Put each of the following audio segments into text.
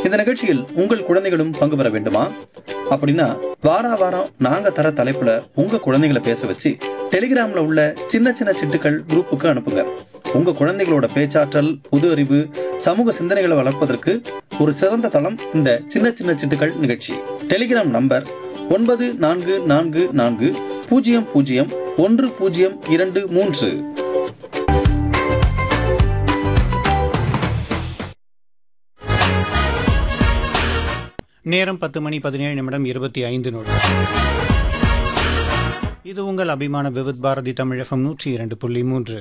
இந்த நிகழ்ச்சியில் உங்கள் குழந்தைகளும் பங்கு பெற வேண்டுமா அப்படின்னா வாரா வாரம் நாங்க தர தலைப்புல உங்க குழந்தைகளை பேச வச்சு டெலிகிராம்ல உள்ள சின்ன சின்ன சிட்டுக்கள் குரூப்புக்கு அனுப்புங்க உங்க குழந்தைகளோட பேச்சாற்றல் புது அறிவு சமூக சிந்தனைகளை வளர்ப்பதற்கு ஒரு சிறந்த தளம் இந்த சின்ன சின்ன சிட்டுக்கள் நிகழ்ச்சி டெலிகிராம் நம்பர் ஒன்பது நான்கு நான்கு நான்கு பூஜ்ஜியம் பூஜ்ஜியம் ஒன்று பூஜ்ஜியம் இரண்டு மூன்று நேரம் பத்து மணி பதினேழு நிமிடம் இருபத்தி ஐந்து நொடி இது உங்கள் அபிமான விவித் பாரதி தமிழ் எஃப்எம் நூற்றி இரண்டு புள்ளி மூன்று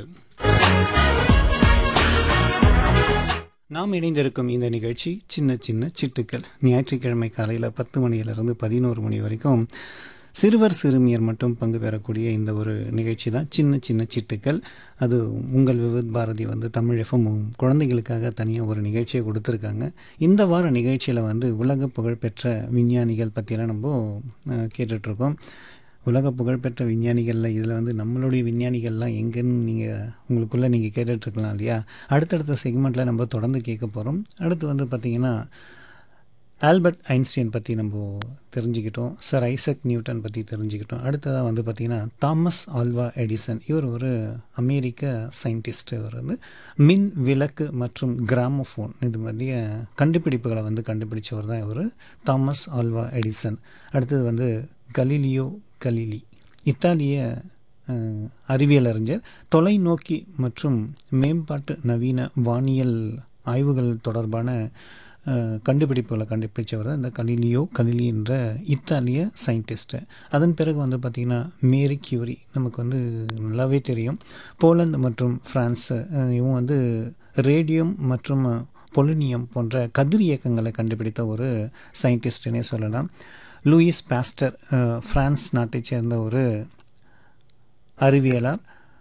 நாம் இணைந்திருக்கும் இந்த நிகழ்ச்சி சின்ன சின்ன சிட்டுக்கள் ஞாயிற்றுக்கிழமை காலையில் பத்து மணியிலிருந்து பதினோரு மணி வரைக்கும் சிறுவர் சிறுமியர் மட்டும் பங்கு பெறக்கூடிய இந்த ஒரு நிகழ்ச்சி தான் சின்ன சின்ன சிட்டுக்கள் அது உங்கள் விவித் பாரதி வந்து தமிழ் எஃப்எம் குழந்தைகளுக்காக தனியாக ஒரு நிகழ்ச்சியை கொடுத்துருக்காங்க இந்த வார நிகழ்ச்சியில் வந்து உலக புகழ்பெற்ற விஞ்ஞானிகள் பற்றியெல்லாம் நம்ம அஹ், கேட்டுட்ருக்கோம் உலக புகழ்பெற்ற விஞ்ஞானிகளில் இதில் வந்து நம்மளுடைய விஞ்ஞானிகள்லாம் எங்கேன்னு நீங்கள் உங்களுக்குள்ளே நீங்கள் கேட்டுட்ருக்கலாம் இல்லையா அடுத்தடுத்த செக்மெண்ட்டில் நம்ம தொடர்ந்து கேட்க போகிறோம் அடுத்து வந்து பார்த்திங்கன்னா ஆல்பர்ட் ஐன்ஸ்டீன் பற்றி நம்ம தெரிஞ்சுக்கிட்டோம் சார் ஐசக் நியூட்டன் பற்றி தெரிஞ்சுக்கிட்டோம் அடுத்ததாக வந்து பார்த்திங்கன்னா தாமஸ் ஆல்வா எடிசன் இவர் ஒரு அமெரிக்க சயின்டிஸ்ட் இவர் வந்து மின் விளக்கு மற்றும் கிராமோஃபோன் இது மாதிரிய கண்டுபிடிப்புகளை வந்து கண்டுபிடிச்சவர் தான் இவர் தாமஸ் ஆல்வா எடிசன் அடுத்தது வந்து கலீலியோ கலீலி இத்தாலிய அஹ், அறிவியல் அறிஞர் தொலைநோக்கி மற்றும் மேம்பாட்டு நவீன வானியல் ஆய்வுகள் தொடர்பான அஹ், கண்டுபிடிப்புகளை கண்டுபிடிச்சவர் தான் இந்த கலிலியோ கலிலி என்ற இத்தாலிய சயின்டிஸ்ட்டு அதன் பிறகு வந்து பார்த்திங்கன்னா மேரி கியூரி நமக்கு வந்து நல்லாவே தெரியும் போலந்து மற்றும் ஃப்ரான்ஸ் அஹ், இவங்க வந்து ரேடியம் மற்றும் பொலினியம் போன்ற கதிர் இயக்கங்களை கண்டுபிடித்த ஒரு சயின்டிஸ்ட்னே சொல்லலாம் லூயிஸ் பாஸ்டர் அஹ், பிரான்ஸ் நாட்டைச் சேர்ந்த ஒரு அறிவியலார்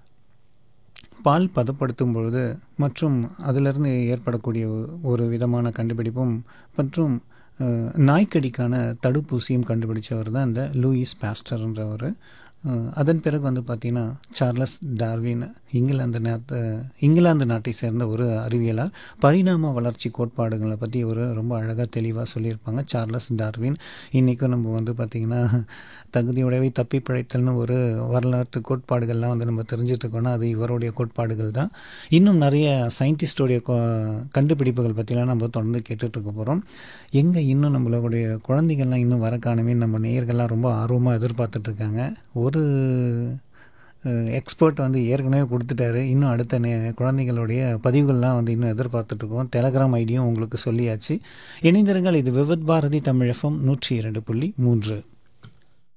பால் பதப்படுத்தும் பொழுது மற்றும் அதிலிருந்து ஏற்படக்கூடிய ஒரு விதமான கண்டுபிடிப்பும் மற்றும் அஹ், நாய்க்கடிக்கான தடுப்பூசியும் கண்டுபிடிச்சவர் தான் இந்த லூயிஸ் பாஸ்டர்ன்ற ஒரு அஹ், அதன் பிறகு வந்து பார்த்திங்கன்னா சார்லஸ் டார்வின் இங்கிலாந்து நாட்டு இங்கிலாந்து நாட்டை சேர்ந்த ஒரு அறிவியலார் பரிணாம வளர்ச்சி கோட்பாடுகளை பற்றி ஒரு ரொம்ப அழகாக தெளிவாக சொல்லியிருப்பாங்க சார்லஸ் டார்வின் இன்றைக்கும் நம்ம வந்து பார்த்திங்கன்னா தகுதியுடையவை தப்பி பிழைத்தல்னு ஒரு வரலாற்று கோட்பாடுகள்லாம் வந்து நம்ம தெரிஞ்சுட்டு இருக்கோம்னா அது இவருடைய கோட்பாடுகள் தான் இன்னும் நிறைய சயின்டிஸ்டோடைய கோ- கண்டுபிடிப்புகள் பற்றிலாம் நம்ம தொடர்ந்து கேட்டுட்டு இருக்க போகிறோம் எங்கே இன்னும் நம்மளுடைய குழந்தைகள்லாம் இன்னும் வர காணுமே நம்ம நேயர்கள்லாம் ரொம்ப ஆர்வமாக எதிர்பார்த்துட்டு இருக்காங்க ஒரு எக்ஸ்பர்ட் வந்து ஏற்கனவே கொடுத்துட்டாரு இன்னும் அடுத்த நே குழந்தைகளுடைய பதிவுகள்லாம் வந்து இன்னும் எதிர்பார்த்துட்ருக்கோம் டெலகிராம் ஐடியும் உங்களுக்கு சொல்லியாச்சு இணைந்திருங்கள் இது விவித் பாரதி தமிழ் எஃப்எம் நூற்றி இரண்டு புள்ளி மூன்று